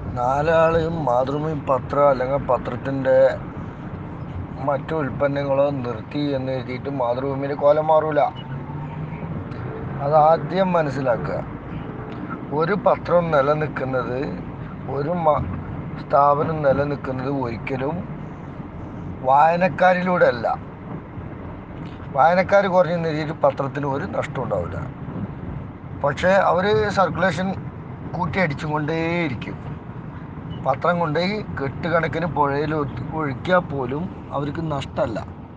നാലാള് മാതൃഭൂമി പത്രം അല്ലെങ്കിൽ പത്രത്തിൻ്റെ മറ്റു ഉൽപ്പന്നങ്ങളോ നിർത്തി എന്ന് എഴുതിയിട്ട് മാതൃഭൂമിയുടെ കോലം മാറൂല അതാദ്യം മനസ്സിലാക്കുക ഒരു പത്രം നിലനിൽക്കുന്നത് ഒരു മ- സ്ഥാപനം നിലനിൽക്കുന്നത് ഒരിക്കലും വായനക്കാരിലൂടെ അല്ല വായനക്കാർ കുറഞ്ഞു എഴുതിയിട്ട് പത്രത്തിന് ഒരു നഷ്ടം ഉണ്ടാവില്ല പക്ഷേ അവർ സർക്കുലേഷൻ കൂട്ടി അടിച്ചും കൊണ്ടേയിരിക്കും പത്രം കൊണ്ടുപോയി കെട്ടുകണക്കിന് പുഴയിൽ ഒത്ത് ഒഴുക്കിയാൽ പോലും അവർക്ക് നഷ്ടമല്ല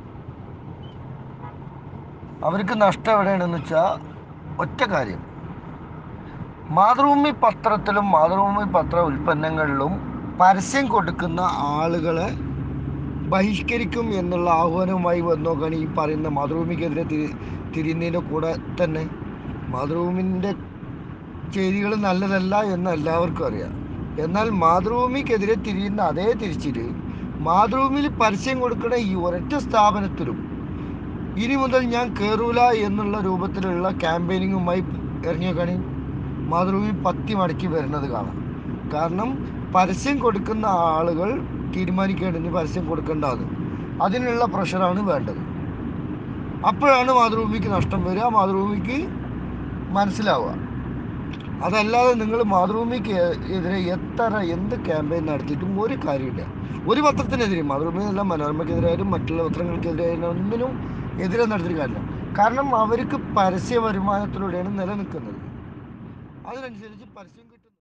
അവർക്ക് നഷ്ടം എവിടെയാണെന്ന് വെച്ചാൽ ഒറ്റ കാര്യം മാതൃഭൂമി പത്രത്തിലും മാതൃഭൂമി പത്ര ഉൽപ്പന്നങ്ങളിലും പരസ്യം കൊടുക്കുന്ന ആളുകളെ ബഹിഷ്കരിക്കും എന്നുള്ള ആഹ്വാനവുമായി വന്നു നോക്കുകയാണ് ഈ പറയുന്ന മാതൃഭൂമിക്കെതിരെ തിരി തിരിയുന്നതിൻ്റെ കൂടെ തന്നെ മാതൃഭൂമിൻ്റെ ചെയ്തികൾ നല്ലതല്ല എന്ന് എല്ലാവർക്കും അറിയാം എന്നാൽ മാതൃഭൂമിക്കെതിരെ തിരിയുന്ന അതേ തിരിച്ചിട്ട് മാതൃഭൂമിയിൽ പരസ്യം കൊടുക്കുന്ന ഈ ഒരൊറ്റ സ്ഥാപനത്തിലും ഇനി മുതൽ ഞാൻ കയറൂല എന്നുള്ള രൂപത്തിലുള്ള ക്യാമ്പയിനിങ്ങുമായി ഇറങ്ങിയേക്കാണ് മാതൃഭൂമി പത്തി മടക്കി വരുന്നത് കാണാം കാരണം പരസ്യം കൊടുക്കുന്ന ആളുകൾ തീരുമാനിക്കേണ്ടത് ഇനി പരസ്യം കൊടുക്കേണ്ടത് അതിനുള്ള പ്രഷറാണ് വേണ്ടത് അപ്പോഴാണ് മാതൃഭൂമിക്ക് നഷ്ടം വരിക മാതൃഭൂമിക്ക് മനസ്സിലാവുക അതല്ലാതെ നിങ്ങൾ മാതൃഭൂമിക്ക് എതിരെ എത്ര എന്ത് ക്യാമ്പയിൻ നടത്തിയിട്ടും ഒരു കാര്യമില്ല ഒരു പത്രത്തിനെതിരെ മാതൃഭൂമി എന്നല്ല മനോരമയ്ക്കെതിരായാലും മറ്റുള്ള പത്രങ്ങൾക്കെതിരായാലും ഒന്നിനും എതിരെ നടത്തിയിട്ട് കാര്യമില്ല കാരണം അവർക്ക് പരസ്യ വരുമാനത്തിലൂടെയാണ് നിലനിൽക്കുന്നത് അതിനനുസരിച്ച് പരസ്യം കിട്ടും